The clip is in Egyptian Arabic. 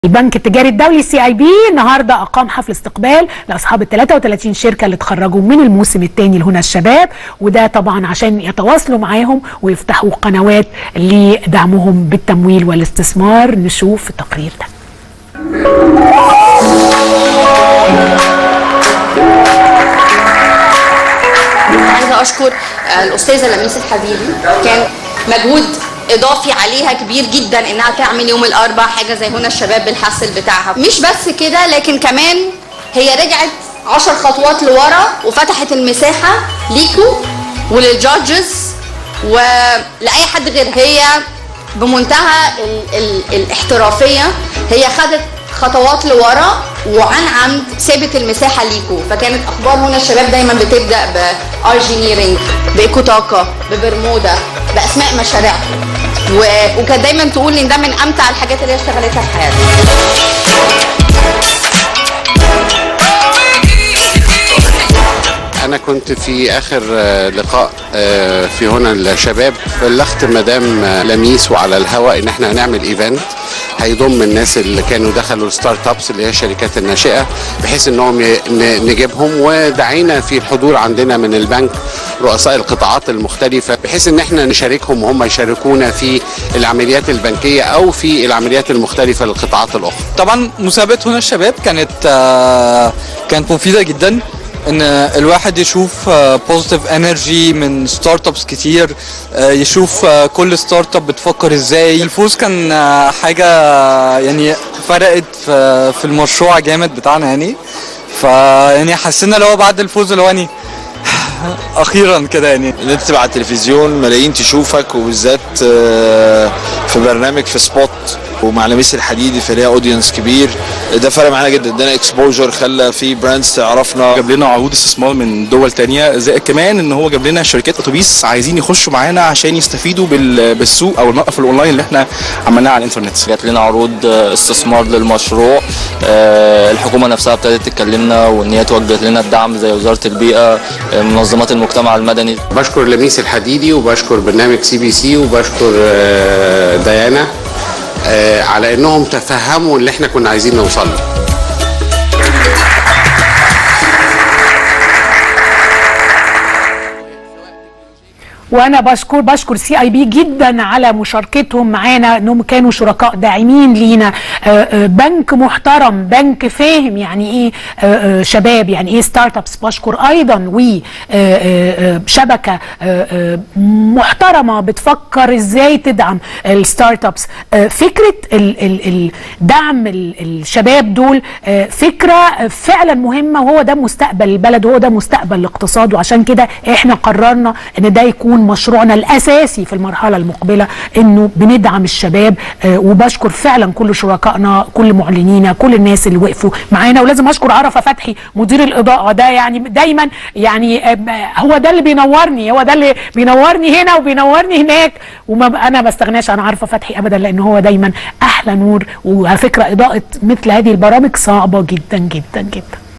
البنك التجاري الدولي سي اي بي النهارده اقام حفل استقبال لاصحاب ال 33 شركه اللي اتخرجوا من الموسم الثاني لهنا الشباب وده طبعا عشان يتواصلوا معاهم ويفتحوا قنوات لدعمهم بالتمويل والاستثمار نشوف التقرير ده عايزه اشكر الاستاذه لميس الحبيبي كان مجهود اضافي عليها كبير جدا انها تعمل يوم الاربعاء حاجه زي هنا الشباب بالحصل بتاعها مش بس كده لكن كمان هي رجعت عشر خطوات لورا وفتحت المساحه ليكوا وللجادجز ولاي حد غير هي بمنتهى ال ال الاحترافيه هي خدت خطوات لورا وعن عمد سابت المساحه ليكوا فكانت اخبار هنا الشباب دايما بتبدا بارجينيرنج بايكوتاكا ببرمودا باسماء مشاريعهم و... وكانت دايما تقول ان ده من امتع الحاجات اللي هي اشتغلتها في حياتها أنا كنت في آخر لقاء في هنا الشباب بلغت مدام لميس وعلى الهواء إن إحنا هنعمل إيفنت هيضم الناس اللي كانوا دخلوا الستارت ابس اللي هي الشركات الناشئه بحيث انهم نجيبهم ودعينا في الحضور عندنا من البنك رؤساء القطاعات المختلفه بحيث ان احنا نشاركهم وهم يشاركونا في العمليات البنكيه او في العمليات المختلفه للقطاعات الاخرى. طبعا مسابقه هنا الشباب كانت كانت مفيده جدا ان الواحد يشوف بوزيتيف انرجي من ستارت ابس كتير يشوف كل ستارت اب بتفكر ازاي الفوز كان حاجه يعني فرقت في المشروع جامد بتاعنا يعني فيعني حسينا اللي هو بعد الفوز اللي هو يعني اخيرا كده يعني ان انت تبقى على التلفزيون ملايين تشوفك وبالذات في برنامج في سبوت ومع لميس الحديدي فليها اودينس كبير ده فرق معانا جدا ادانا اكسبوجر خلى في براندز تعرفنا جاب لنا عروض استثمار من دول تانية زائد كمان ان هو جاب لنا شركات اتوبيس عايزين يخشوا معانا عشان يستفيدوا بالسوق او الموقف الاونلاين اللي احنا عملناه على الانترنت جات لنا عروض استثمار للمشروع الحكومه نفسها ابتدت تكلمنا وان هي توجه لنا الدعم زي وزاره البيئه منظمات المجتمع المدني بشكر لميس الحديدي وبشكر برنامج سي بي سي وبشكر ديانا على انهم تفهموا اللي احنا كنا عايزين نوصل له وانا بشكر بشكر سي اي بي جدا على مشاركتهم معانا انهم كانوا شركاء داعمين لينا بنك محترم بنك فاهم يعني ايه شباب يعني ايه ستارت ابس بشكر ايضا وشبكه محترمه بتفكر ازاي تدعم الستارت ابس فكره دعم الشباب دول فكره فعلا مهمه وهو ده مستقبل البلد وهو ده مستقبل الاقتصاد وعشان كده احنا قررنا ان ده يكون مشروعنا الاساسي في المرحله المقبله انه بندعم الشباب آه وبشكر فعلا كل شركائنا كل معلنينا كل الناس اللي وقفوا معانا ولازم اشكر عرفه فتحي مدير الاضاءه ده يعني دايما يعني آه هو ده اللي بينورني هو ده اللي بينورني هنا وبينورني هناك وما انا ما بستغناش عن عرفه فتحي ابدا لان هو دايما احلى نور وعلى فكره اضاءه مثل هذه البرامج صعبه جدا جدا جدا